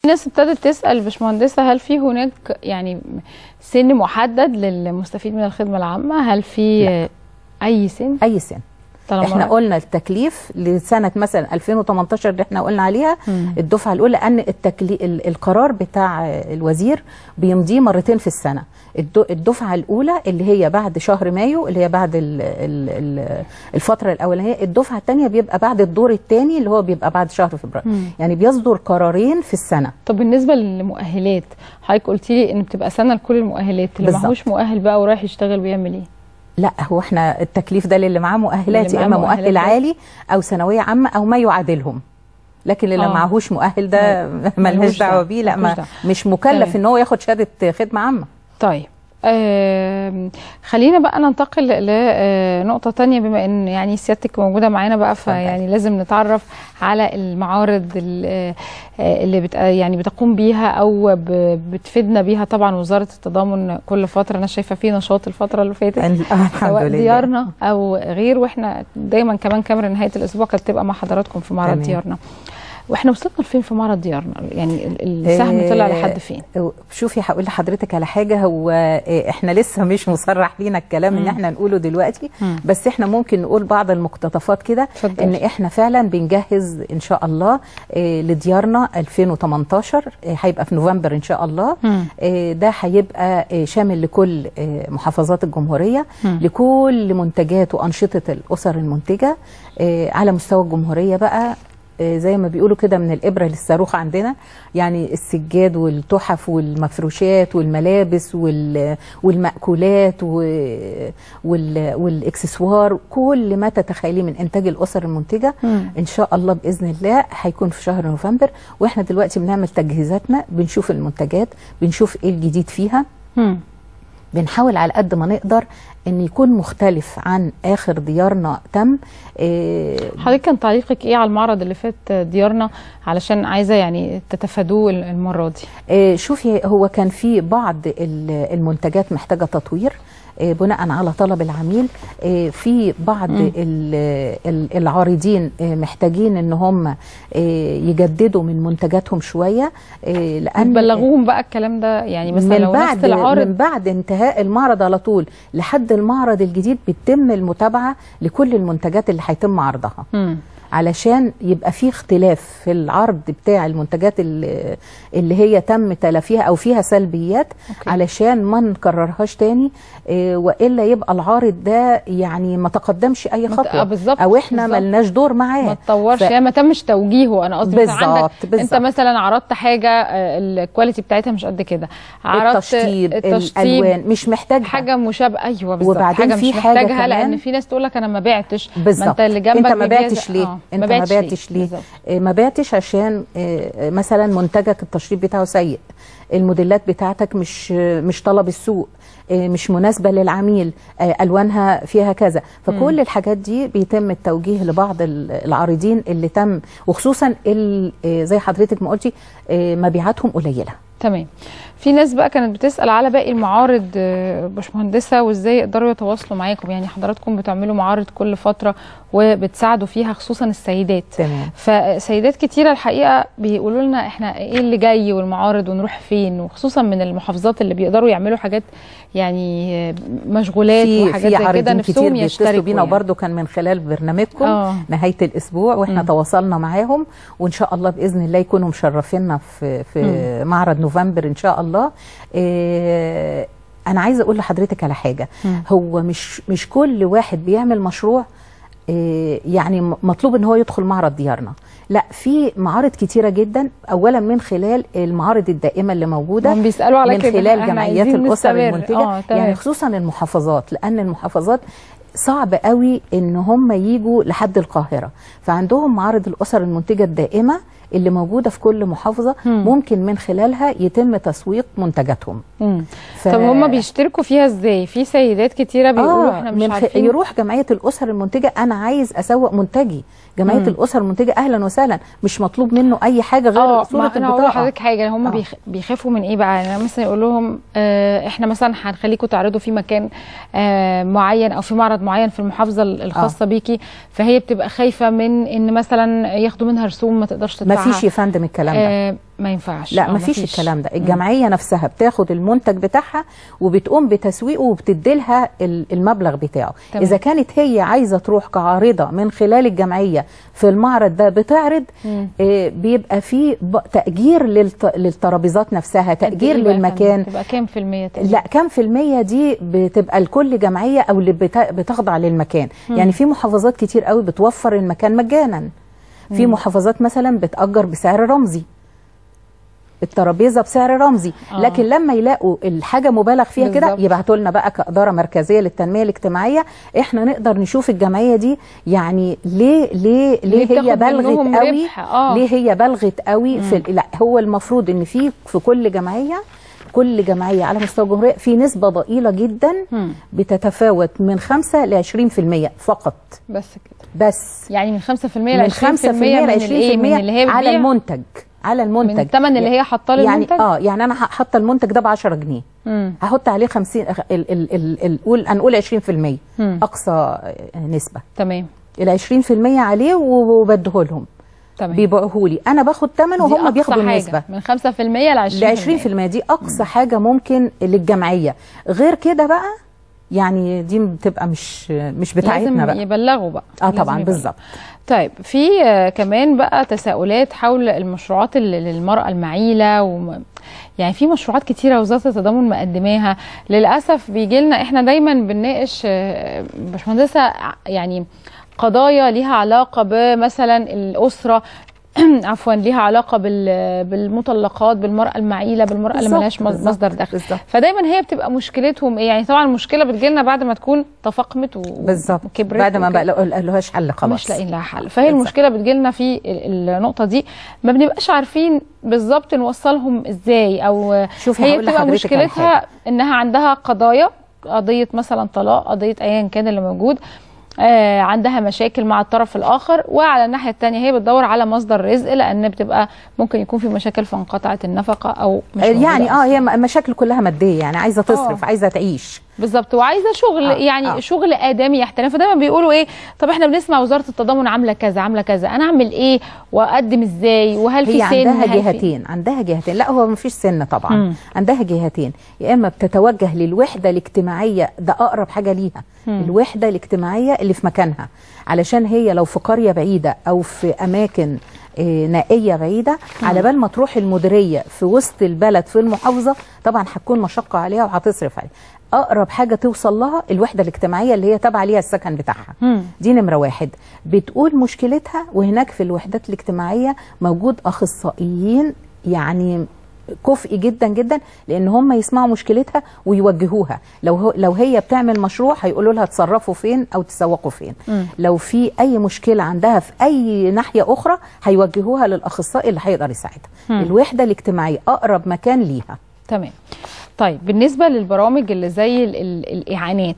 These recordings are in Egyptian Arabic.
ناس ابتدت تسال باشمهندسه هل في هناك يعني سن محدد للمستفيد من الخدمه العامه هل في لا. اي سن اي سن طالما احنا قلنا التكليف لسنه مثلا 2018 اللي احنا قلنا عليها مم. الدفعه الاولى ان التكلي... ال- القرار بتاع الوزير بيمضيه مرتين في السنه الد- الدفعه الاولى اللي هي بعد شهر مايو اللي هي بعد ال... ال... ال... الفتره الاولانيه الدفعه الثانيه بيبقى بعد الدور الثاني اللي هو بيبقى بعد شهر فبراير مم. يعني بيصدر قرارين في السنه طب بالنسبه للمؤهلات حضرتك قلتي لي ان بتبقى سنه لكل المؤهلات اللي بالظبط. معهوش مؤهل بقى ورايح يشتغل بيعمل ايه لا هو احنا التكليف ده للي معاه مؤهلات اللي يا معاه اما مؤهلات مؤهل بس. عالي او ثانويه عامه او ما يعادلهم لكن اللي آه. معهوش مؤهل ده ملهوش ملهاش دعوه دعوة. بيه لا ملهوش ما دعوة. مش مكلف تمام. ان هو ياخد شهاده خدمه عامه طيب آم، خلينا بقى ننتقل لنقطة تانية بما ان يعني سيادتك موجودة معانا بقى فيعني لازم نتعرف على المعارض ال- آه، اللي بت يعني بتقوم بيها او ب- بتفيدنا بيها طبعا وزارة التضامن كل فترة انا شايفة فيه نشاط الفترة اللي فاتت الحمد سواء لله ديارنا او غير واحنا دايما كمان كاميرا نهاية الاسبوع كانت تبقى مع حضراتكم في معرض تمام. ديارنا واحنا وصلنا لفين في معرض ديارنا يعني ال- السهم طلع آه، لحد فين شوفي هقول لحضرتك على حاجه هو آه، احنا لسه مش مصرح لينا الكلام ان مم. احنا نقوله دلوقتي مم. بس احنا ممكن نقول بعض المقتطفات كده اتفضلي. ان احنا فعلا بنجهز ان شاء الله آه، لديارنا 2018 آه، هيبقى في نوفمبر ان شاء الله مم. آه، ده هيبقى آه، شامل لكل آه، محافظات الجمهوريه مم. لكل منتجات وانشطه الاسر المنتجه آه، على مستوى الجمهوريه بقى آه، زي ما بيقولوا كده من الابره للصاروخ عندنا يعني السجاد والتحف والمفروشات والملابس وال- والمأكولات و- وال- والاكسسوار كل ما تتخيليه من انتاج الاسر المنتجه مم. ان شاء الله باذن الله هيكون في شهر نوفمبر واحنا دلوقتي بنعمل تجهيزاتنا بنشوف المنتجات بنشوف ايه الجديد فيها مم. بنحاول على قد ما نقدر ان يكون مختلف عن اخر ديارنا تم إيه حضرتك كان تعليقك ايه على المعرض اللي فات ديارنا علشان عايزه يعني تتفادوه المره دي إيه شوفي هو كان في بعض ال- المنتجات محتاجه تطوير إيه بناء على طلب العميل إيه في بعض مم. ال- ال- العارضين إيه محتاجين ان هم إيه يجددوا من منتجاتهم شويه إيه لان بلغوهم بقى الكلام ده يعني مثلا من لو بعد نفس العارض من بعد انتهاء المعرض على طول لحد المعرض الجديد بيتم المتابعه لكل المنتجات اللي هيتم عرضها مم. علشان يبقى في اختلاف في العرض بتاع المنتجات اللي, اللي هي تم تلافيها او فيها سلبيات أوكي. علشان ما نكررهاش تاني إيه، والا يبقى العارض ده يعني ما تقدمش اي مت- خطوه آه، بالظبط، او احنا بالظبط. ملناش دور ما معاه تطورش ف- يعني ما تمش توجيهه انا قصدي مثلا عندك بالظبط، انت بالظبط. مثلا عرضت حاجه آه، الكواليتي بتاعتها مش قد كده عرضت التشطيب, التشطيب الالوان مش محتاج حاجه مشابهه ايوه بالظبط وبعدين حاجه في مش حاجة محتاجها لان كمان- في ناس تقول لك انا ما بعتش ما بالظبط انت اللي جنبك انت ما بيبيع بعتش زي- ليه آه، انت ما بعتش بعتش ليه بالظبط. آه، ما بعتش عشان آه، مثلا منتجك التشطيب بتاعه سيء الموديلات بتاعتك مش آه، مش طلب السوق آه، مش مناسبه للعميل آه، الوانها فيها كذا فكل مم. الحاجات دي بيتم التوجيه لبعض ال- العارضين اللي تم وخصوصا ال- آه، زي حضرتك ما قلتي آه، مبيعاتهم قليله تمام في ناس بقى كانت بتسأل على باقي المعارض آه، باشمهندسة وازاي يقدروا يتواصلوا معاكم يعني حضراتكم بتعملوا معارض كل فترة وبتساعدوا فيها خصوصا السيدات تمام فسيدات كتيرة الحقيقة بيقولوا لنا احنا ايه اللي جاي والمعارض ونروح فين وخصوصا من المحافظات اللي بيقدروا يعملوا حاجات يعني آه، مشغولات في وحاجات في زي كده عارضين نفسهم كتير بيتصلوا يشتركوا بينا يعني. وبرده كان من خلال برنامجكم آه. نهايه الاسبوع واحنا مم. تواصلنا معاهم وان شاء الله باذن الله يكونوا مشرفينا في في معرض نوفمبر ان شاء الله إيه انا عايزه اقول لحضرتك على حاجه مم. هو مش مش كل واحد بيعمل مشروع إيه يعني م- مطلوب ان هو يدخل معرض ديارنا لا في معارض كتيره جدا اولا من خلال المعارض الدائمه اللي موجوده هم بيسألوا على من كده، خلال احنا جمعيات عايزين الاسر نستمر. المنتجه آه، تمام. يعني خصوصا المحافظات لان المحافظات صعب قوي ان هم يجوا لحد القاهره فعندهم معارض الاسر المنتجه الدائمه اللي موجوده في كل محافظه مم. ممكن من خلالها يتم تسويق منتجاتهم مم. ف... طب هم بيشتركوا فيها ازاي في سيدات كتيرة بيقولوا احنا مش من عارفين يروح جمعيه الاسر المنتجه انا عايز اسوق منتجي جمعيه مم. الاسر المنتجه اهلا وسلا مش مطلوب منه اي حاجه غير اه صوره ما انا هقول البطاقه لحضرتك حاجه هم آه. بيخ... بيخافوا من ايه بقى يعني مثلا يقول لهم آه احنا مثلا هنخليكم تعرضوا في مكان آه معين او في معرض معين في المحافظه الخاصه بيكي فهي بتبقى خايفه من ان مثلا ياخدوا منها رسوم ما تقدرش ما تدفعها فيش يا فندم الكلام ده آه ما ينفعش لا آه، مفيش مفيش. الكلام ده الجمعيه نفسها بتاخد المنتج بتاعها وبتقوم بتسويقه وبتديلها ال- المبلغ بتاعه تمام. اذا كانت هي عايزه تروح كعارضه من خلال الجمعيه في المعرض ده بتعرض مم. آه، بيبقى في ب- تاجير للت- للترابيزات نفسها قد تاجير إيه بقى يا فندم؟ للمكان تبقى كام في المية تقريبا؟ لا كام في المية دي بتبقى لكل جمعية أو اللي بت- بتخضع للمكان يعني في محافظات كتير قوي بتوفر المكان مجانا في محافظات مثلا بتأجر بسعر رمزي الترابيزه بسعر رمزي آه. لكن لما يلاقوا الحاجه مبالغ فيها كده بالظبط. يبعتوا لنا بقى كاداره مركزيه للتنميه الاجتماعيه احنا نقدر نشوف الجمعيه دي يعني ليه ليه ليه ليه هي بتاخد منهم بلغت قوي ربح؟ آه. ليه هي بلغت قوي في لا هو المفروض ان في في كل جمعيه كل جمعيه على مستوى الجمهوريه في نسبه ضئيله جدا مم. بتتفاوت من 5 ل 20% فقط بس كده بس يعني من 5% ل 20% من 5% ل من الايه 20% من اللي هي على بتبيع المنتج على المنتج من الثمن اللي هي حاطاه يعني للمنتج اه يعني انا حاطه المنتج ده ب 10 جنيه مم. هحط عليه 50 ال ال ال ال قول هنقول 20% مم. اقصى نسبه تمام ال 20% عليه وبديه لهم تمام بيبيعوه لي انا باخد ثمن دي وهم أقصى بياخدوا حاجة. النسبه من 5% ل 20% ل 20% دي اقصى حاجه ممكن للجمعيه غير كده بقى يعني دي بتبقى مش مش بتاعتنا لازم بقى يبلغوا بقى اه لازم طبعا يبلغوا. بالظبط طيب في آه، كمان بقى تساؤلات حول المشروعات اللي للمرأة المعيلة وم... يعني في مشروعات كتيرة وزارة التضامن مقدماها للأسف بيجي لنا احنا دايما بنناقش آه، باشمهندسة ع- يعني قضايا ليها علاقة بمثلا الأسرة عفوا ليها علاقة بال- بالمطلقات بالمرأة المعيلة بالمرأة اللي بالظبط، ملهاش مص- بالظبط، مصدر دخل بالظبط. فدايما هي بتبقى مشكلتهم ايه يعني طبعا المشكلة بتجيلنا بعد ما تكون تفاقمت و- بالظبط وكبرت بعد ما وكده. بقى لهاش حل خلاص مش لاقيين لها حل فهي بالظبط. المشكله بتجيلنا في ال- النقطه دي ما بنبقاش عارفين بالظبط نوصلهم ازاي او شوفي هي هقول بتبقى لحضرتك على مشكلتها حاجة. انها عندها قضايا قضيه مثلا طلاق قضيه ايا كان اللي موجود آه عندها مشاكل مع الطرف الاخر وعلى الناحيه الثانيه هي بتدور على مصدر رزق لان بتبقى ممكن يكون في مشاكل فانقطعت النفقه او مش يعني موجودة اه أصلاً. هي م- مشاكل كلها ماديه يعني عايزه تصرف آه. عايزه تعيش بالظبط وعايزه شغل آه، آه يعني آه. آه. شغل ادمي يحترم فدايما بيقولوا ايه طب احنا بنسمع وزاره التضامن عامله كذا عامله كذا انا اعمل ايه واقدم ازاي وهل في هي سن عندها هل في- جهتين عندها جهتين لا هو مفيش سن طبعا مم. عندها جهتين يا اما بتتوجه للوحده الاجتماعيه ده اقرب حاجه ليها الوحده الاجتماعيه اللي في مكانها علشان هي لو في قريه بعيده او في اماكن آه، نائيه بعيده على بال ما تروح المديريه في وسط البلد في المحافظه طبعا هتكون مشقه عليها وهتصرف عليها اقرب حاجه توصل لها الوحده الاجتماعيه اللي هي تابعه ليها السكن بتاعها مم. دي نمرة واحد بتقول مشكلتها وهناك في الوحدات الاجتماعية موجود أخصائيين يعني كفء جدا جدا لان هم يسمعوا مشكلتها ويوجهوها لو هو لو هي بتعمل مشروع هيقولوا لها تصرفوا فين او تسوقوا فين مم. لو في اي مشكله عندها في اي ناحيه اخرى هيوجهوها للاخصائي اللي هيقدر يساعدها مم. الوحده الاجتماعيه اقرب مكان ليها تمام طيب بالنسبه للبرامج اللي زي ال ال الاعانات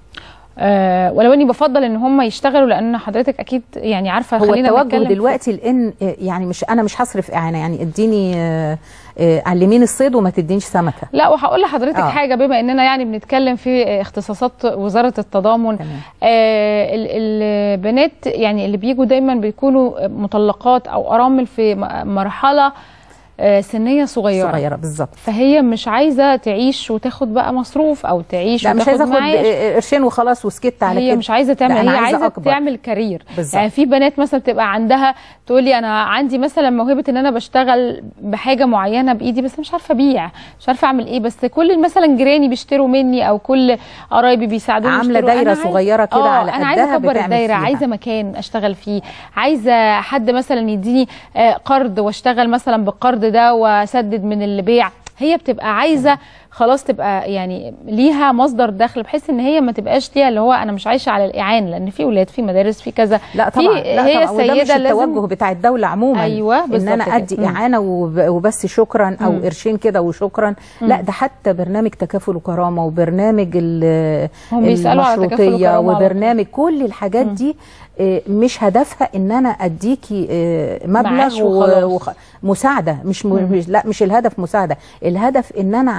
آه ولو اني بفضل ان هم يشتغلوا لان حضرتك اكيد يعني عارفه هو خلينا التوجه نتكلم في- دلوقتي لان آه، يعني مش انا مش هصرف اعانه يعني اديني آه، آه، علميني الصيد وما تدينيش سمكه لا وهقول لحضرتك آه. حاجه بما اننا يعني بنتكلم في اختصاصات وزاره التضامن تمام. آه ال- البنات يعني اللي بيجوا دايما بيكونوا مطلقات او ارامل في م- مرحله آه سنيه صغيره صغيره بالظبط فهي مش عايزه تعيش وتاخد بقى مصروف او تعيش لا مش وتاخد عايزه اخد معاش آه، قرشين وخلاص وسكت على هي كده مش عايزه تعمل لا، أنا هي عايزة عايزه أكبر. تعمل كارير بالظبط. يعني في بنات مثلا بتبقى عندها تقول لي انا عندي مثلا موهبه ان انا بشتغل بحاجه معينه بايدي بس مش عارفه ابيع مش عارفه اعمل ايه بس كل مثلا جيراني بيشتروا مني او كل قرايبي بيساعدوني عاملة يشتروا. دايرة أنا عايزة- صغيرة كده آه، على انا عايزه قدها اكبر بتعمل الدايره فيها. عايزه مكان اشتغل فيه عايزه حد مثلا يديني آه، قرض واشتغل مثلا بالقرض ده واسدد من اللي بيع هي بتبقى عايزه خلاص تبقى يعني ليها مصدر دخل بحيث ان هي ما تبقاش ليها اللي هو انا مش عايشه على الاعانه لان في اولاد في مدارس في كذا لا في طبعا لا هي طبعا وده مش السيده التوجه لازم بتاع الدوله عموما أيوة، ان بالظبط انا كده. ادي مم. اعانه وب- وبس شكرا او مم. قرشين كده وشكرا لا ده حتى برنامج تكافل وكرامه وبرنامج ال- هم بيسألوا على تكافل المشروطيه وكرامة على وبرنامج كل الحاجات دي آه، مش هدفها ان انا اديكي آه، معاش مبلغ وخلاص. و- وخ- مساعده مش, م... مم. مش لا مش الهدف مساعده الهدف ان انا عايز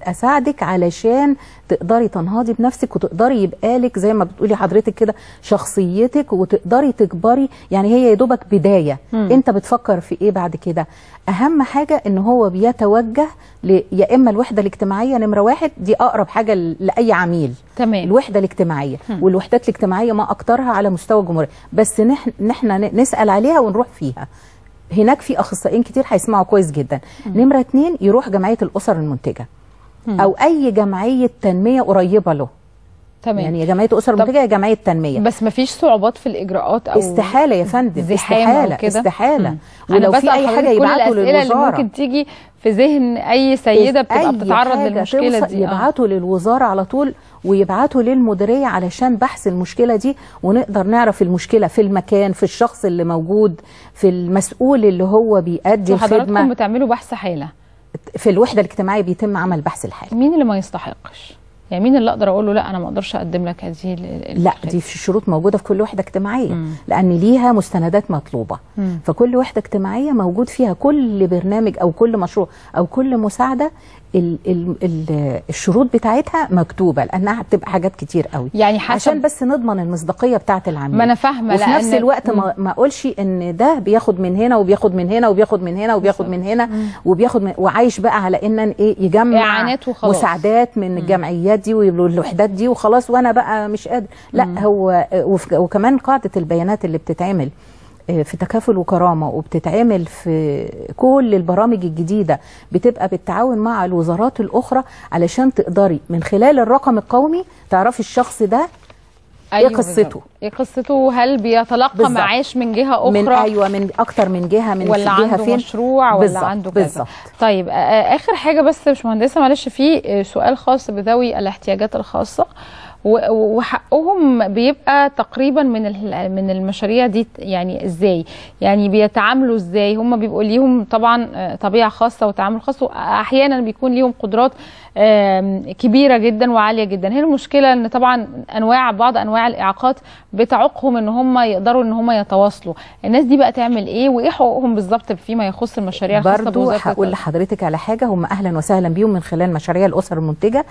اساعدك علشان تقدري تنهضي بنفسك وتقدري يبقى لك زي ما بتقولي حضرتك كده شخصيتك وتقدري تكبري يعني هي يا دوبك بدايه مم. انت بتفكر في ايه بعد كده اهم حاجه ان هو بيتوجه ل- يا اما الوحده الاجتماعيه نمره واحد دي اقرب حاجه ل- لاي عميل تمام الوحده الاجتماعيه هم. والوحدات الاجتماعيه ما اكترها على مستوى الجمهوريه بس نح- نحن ن- نسال عليها ونروح فيها هناك في اخصائيين كتير هيسمعوا كويس جدا نمره اتنين يروح جمعيه الاسر المنتجه هم. او اي جمعيه تنميه قريبه له تمام يعني يا جمعيه اسر طب- منتجه يا جمعيه تنميه بس ما فيش صعوبات في الاجراءات او استحاله يا فندم زحام أو استحاله كده؟ استحاله مم. ولو أنا في بسأل اي حضرتك حاجه كل يبعتوا الأسئلة اللي للوزاره ممكن تيجي في ذهن اي سيده بتبقى أي بتتعرض حاجة للمشكله توصل دي آه. يبعتوا للوزاره على طول ويبعتوا للمديريه علشان بحث المشكله دي ونقدر نعرف المشكله في المكان في الشخص اللي موجود في المسؤول اللي هو بيأدي وحضراتكم الخدمه بتعملوا بحث حاله في الوحده الاجتماعيه بيتم عمل بحث الحاله مين اللي ما يستحقش يعني مين اللي اقدر اقول له لا انا ما اقدرش اقدم لك هذه ال- ال- لا الخدمة؟ دي في شروط موجوده في كل وحده اجتماعيه مم. لان ليها مستندات مطلوبه مم. فكل وحده اجتماعيه موجود فيها كل برنامج او كل مشروع او كل مساعده ال ال ال الشروط بتاعتها مكتوبه لانها بتبقى حاجات كتير قوي يعني حسب عشان بس نضمن المصداقيه بتاعه العميل ما انا فاهمه وفي لأن- نفس الوقت مم. ما, ما اقولش ان ده بياخد من هنا وبياخد من هنا وبياخد من هنا وبياخد من هنا وبياخد من وعايش بقى على ان ايه يجمع إعانات وخلاص. مساعدات من الجمعيات دي والوحدات دي وخلاص وانا بقى مش قادر لا هو وف- وكمان قاعده البيانات اللي بتتعمل آه، في تكافل وكرامه وبتتعمل في كل البرامج الجديده بتبقى بالتعاون مع الوزارات الاخرى علشان تقدري من خلال الرقم القومي تعرفي الشخص ده أيوة قصته؟ بالظبط. ايه قصته هل بيتلقى بالظبط. معاش من جهه اخرى من ايوه من اكتر من جهه من ولا جهه عنده فين مشروع ولا بالظبط، عنده كذا بالظبط طيب آه، آه، اخر حاجه بس يا باشمهندسه معلش في آه، سؤال خاص بذوي الاحتياجات الخاصه و- وحقهم بيبقى تقريبا من ال- من المشاريع دي يعني ازاي يعني بيتعاملوا ازاي هم بيبقوا ليهم طبعا آه، طبيعه خاصه وتعامل خاص واحيانا بيكون ليهم قدرات آم، كبيره جدا وعاليه جدا هنا المشكله ان طبعا انواع بعض انواع الاعاقات بتعوقهم ان هم يقدروا ان هم يتواصلوا الناس دي بقى تعمل ايه وايه حقوقهم بالظبط فيما يخص المشاريع الخاصه برضو بوزاره هقول التربية؟ لحضرتك على حاجه هم اهلا وسهلا بيهم من خلال مشاريع الاسر المنتجه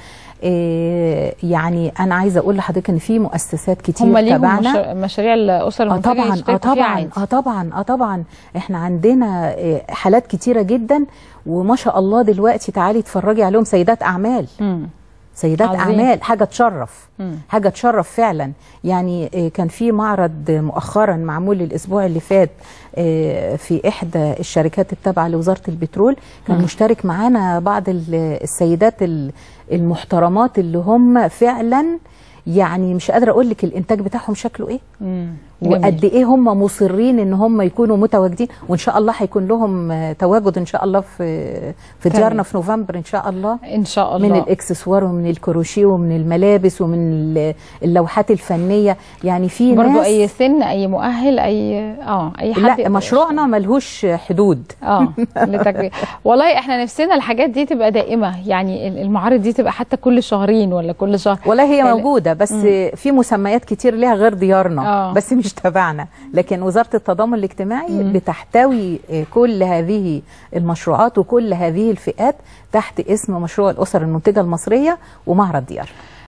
إيه يعني انا عايزه اقول لحضرتك ان في مؤسسات كتير هم ليهم تبعنا مش- مشاريع الاسر اه المنتجه طبعا اه يشتركوا فيها طبعا عادي. اه طبعا اه طبعا احنا عندنا آه، حالات كتيره جدا وما شاء الله دلوقتي تعالي اتفرجي عليهم سيدات اعمال مم. سيدات عظيم. اعمال حاجه تشرف مم. حاجه تشرف فعلا يعني آه، كان في معرض مؤخرا معمول الاسبوع اللي فات آه، في احدى الشركات التابعه لوزاره البترول كان مم. مشترك معانا بعض ال- السيدات ال- المحترمات اللي هم فعلا يعني مش قادره اقول لك الانتاج بتاعهم شكله ايه مم. جميل. وقد ايه هم مصرين ان هم يكونوا متواجدين وان شاء الله هيكون لهم آه، تواجد ان شاء الله في في تمام. ديارنا في نوفمبر ان شاء الله ان شاء الله من الاكسسوار ومن الكروشيه ومن الملابس ومن ال- اللوحات الفنيه يعني في برضو ناس اي سن اي مؤهل اي اه اي حد لا يقدر مشروعنا ملهوش حدود اه لتكبير والله احنا نفسنا الحاجات دي تبقى دائمه يعني ال- المعارض دي تبقى حتى كل شهرين ولا كل شهر والله هي ال- موجوده بس في مسميات كتير ليها غير ديارنا آه. بس مش تبعنا لكن وزاره التضامن الاجتماعي بتحتوي آه، كل هذه المشروعات وكل هذه الفئات تحت اسم مشروع الاسر المنتجه المصريه ومعرض ديار